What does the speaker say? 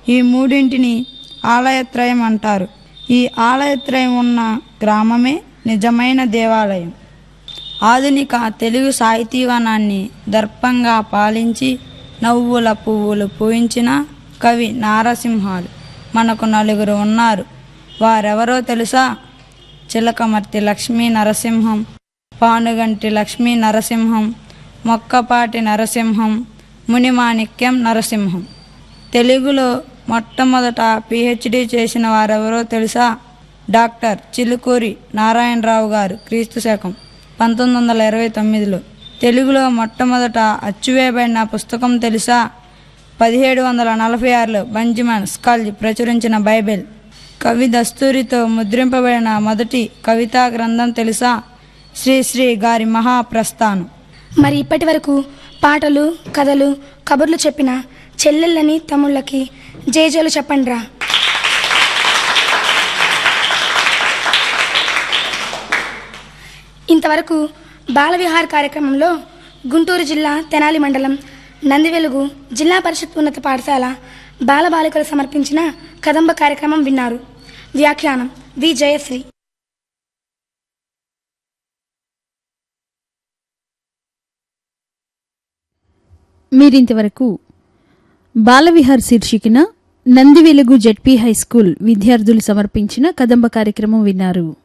ఈ మూడింటిని ఆలయత్రయం అంటారు ఈ ఆలయత్రయం ఉన్న గ్రామమే నిజమైన దేవాలయం ఆధునిక తెలుగు సాహితీవనాన్ని దర్పంగా పాలించి నవ్వుల పువ్వులు పూయించిన కవి నారసింహాలు మనకు నలుగురు ఉన్నారు వారెవరో తెలుసా చిలకమర్తి లక్ష్మీ నరసింహం పానుగంటి లక్ష్మీ నరసింహం మొక్కపాటి నరసింహం మునిమాణిక్యం నరసింహం తెలుగులో మొట్టమొదట పిహెచ్డి చేసిన వారెవరో తెలుసా డాక్టర్ చిలుకూరి నారాయణరావు గారు క్రీస్తు శకం పంతొమ్మిది వందల ఇరవై తొమ్మిదిలో తెలుగులో మొట్టమొదట అచ్చువేయబడిన పుస్తకం తెలుసా పదిహేడు వందల నలభై ఆరులో బంజిమన్ స్కల్జ్ ప్రచురించిన బైబిల్ కవి దస్తూరితో ముద్రింపబడిన మొదటి కవితా గ్రంథం తెలుసా శ్రీశ్రీ గారి మహాప్రస్థానం మరి ఇప్పటి వరకు పాటలు కథలు కబుర్లు చెప్పిన చెల్లెళ్ళని తమ్ముళ్ళకి జేజేలు చెప్పండిరా ఇంతవరకు బాలవిహార్ కార్యక్రమంలో గుంటూరు జిల్లా తెనాలి మండలం నందివెలుగు జిల్లా పరిషత్ ఉన్నత పాఠశాల బాలబాలికలు సమర్పించిన కదంబ కార్యక్రమం విన్నారు వ్యాఖ్యానం వి జయశ్రీ మీరింతవరకు బాలవిహార్ శీర్షికన నంది వెలుగు జెడ్పీ హై స్కూల్ విద్యార్థులు సమర్పించిన కదంబ కార్యక్రమం విన్నారు